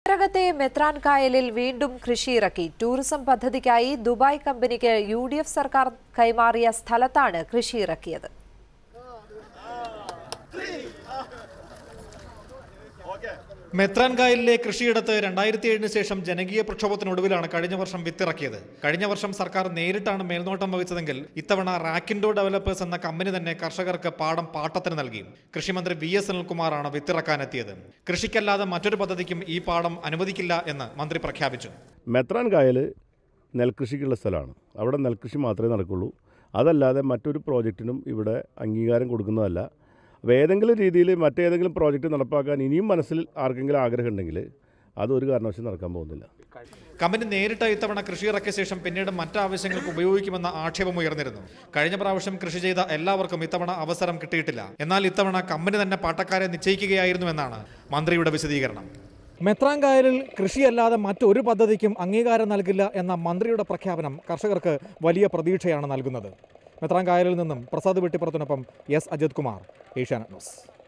തേപ്രകത്തെ മെത്രാൻ കായലിൽ വീണ്ടും കൃഷിയിറക്കി ടൂറിസം പദ്ധതിക്കായി ദുബായ് കമ്പനിക്ക് യു ഡി എഫ് സർക്കാർ കൈമാറിയ സ്ഥലത്താണ് കൃഷിയിറക്കിയത് മെത്രാൻകായലിലെ കൃഷിയിടത്ത് രണ്ടായിരത്തി ഏഴിന് ശേഷം ജനകീയ പ്രക്ഷോഭത്തിനൊടുവിലാണ് കഴിഞ്ഞ വർഷം വിത്തിറക്കിയത് കഴിഞ്ഞ വർഷം സർക്കാർ നേരിട്ടാണ് മേൽനോട്ടം വഹിച്ചതെങ്കിൽ ഇത്തവണ റാക്കിൻഡോ ഡെവലപ്പേഴ്സ് എന്ന കമ്പനി തന്നെ കർഷകർക്ക് പാടം പാട്ടത്തിന് നൽകി കൃഷിമന്ത്രി വി എസ് സുനിൽകുമാറാണ് വിത്തിറക്കാനെത്തിയത് കൃഷിക്കല്ലാതെ മറ്റൊരു പദ്ധതിക്കും ഈ പാടം അനുവദിക്കില്ല എന്ന് മന്ത്രി പ്രഖ്യാപിച്ചു മെത്രാൻ കായൽ നെൽകൃഷിക്കുള്ള സ്ഥലമാണ് അവിടെ നെൽകൃഷി മാത്രമേ നടക്കുള്ളൂ അതല്ലാതെ മറ്റൊരു പ്രോജക്റ്റിനും ഇവിടെ അംഗീകാരം കൊടുക്കുന്നതല്ല അപ്പോൾ ഏതെങ്കിലും രീതിയിൽ മറ്റേതെങ്കിലും പ്രോജക്റ്റ് നടപ്പാക്കാൻ ഇനിയും മനസ്സിൽ ആർക്കെങ്കിലും ആഗ്രഹം ഉണ്ടെങ്കിൽ അതൊരു കാരണവശാലും നടക്കാൻ പോകുന്നില്ല കമ്പനി നേരിട്ട് ഇത്തവണ കൃഷി ഇറക്കിയ ശേഷം പിന്നീട് മറ്റാവശ്യങ്ങൾക്ക് ഉപയോഗിക്കുമെന്ന ആക്ഷേപം ഉയർന്നിരുന്നു കഴിഞ്ഞ പ്രാവശ്യം കൃഷി ചെയ്ത എല്ലാവർക്കും ഇത്തവണ അവസരം കിട്ടിയിട്ടില്ല എന്നാൽ ഇത്തവണ കമ്പനി തന്നെ പാട്ടക്കാരെ നിശ്ചയിക്കുകയായിരുന്നുവെന്നാണ് മന്ത്രിയുടെ വിശദീകരണം മെത്രാങ്കായലിൽ കൃഷിയല്ലാതെ മറ്റൊരു പദ്ധതിക്കും അംഗീകാരം നൽകില്ല എന്ന മന്ത്രിയുടെ പ്രഖ്യാപനം കർഷകർക്ക് വലിയ പ്രതീക്ഷയാണ് നൽകുന്നത് മെത്രാങ്കായലിൽ നിന്നും പ്രസാദ് വെട്ടിപ്പുറത്തിനൊപ്പം എസ് അജിത് കുമാർ ഏഷ്യാനെറ്റ് ന്യൂസ്